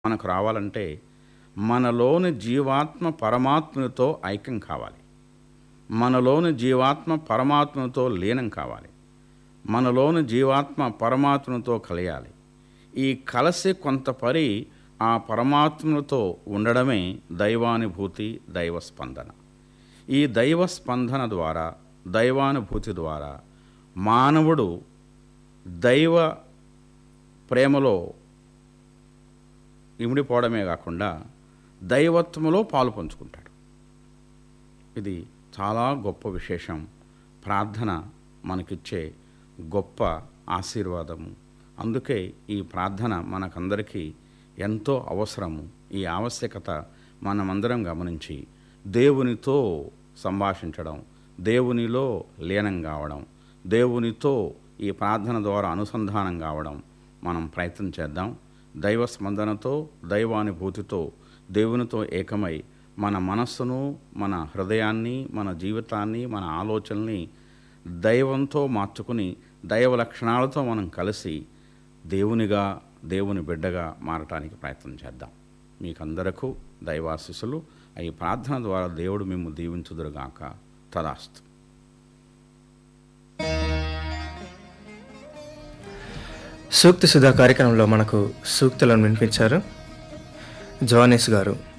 మనకు రావాలంటే మనలోని జీవాత్మ పరమాత్మతో ఐక్యం కావాలి మనలోని జీవాత్మ పరమాత్మతో లీనం కావాలి మనలోని జీవాత్మ పరమాత్మతో కలియాలి ఈ కలిసి కొంత పరి ఆ పరమాత్మతో ఉండడమే దైవానుభూతి దైవ స్పందన ఈ దైవ స్పందన ద్వారా దైవానుభూతి ద్వారా మానవుడు దైవ ప్రేమలో ఇమిడిపోవడమే కాకుండా దైవత్వములో పాలు పంచుకుంటాడు ఇది చాలా గొప్ప విశేషం ప్రార్థన మనకిచ్చే గొప్ప ఆశీర్వాదము అందుకే ఈ ప్రార్థన మనకందరికీ ఎంతో అవసరము ఈ ఆవశ్యకత మనమందరం గమనించి దేవునితో సంభాషించడం దేవునిలో లీనం కావడం దేవునితో ఈ ప్రార్థన ద్వారా అనుసంధానం కావడం మనం ప్రయత్నం చేద్దాం దైవ స్పందనతో దైవానుభూతితో దేవునితో ఏకమై మన మనస్సును మన హృదయాన్ని మన జీవితాన్ని మన ఆలోచనల్ని దైవంతో మార్చుకుని దైవ లక్షణాలతో మనం కలిసి దేవునిగా దేవుని బిడ్డగా మారటానికి ప్రయత్నం చేద్దాం మీకందరకు దైవాశిస్సులు ఈ ప్రార్థన ద్వారా దేవుడు మేము దీవించుదురుగాక తదాస్తు సూక్తి సుధా కార్యక్రమంలో మనకు సూక్తులను వినిపించారు జవానేష్ గారు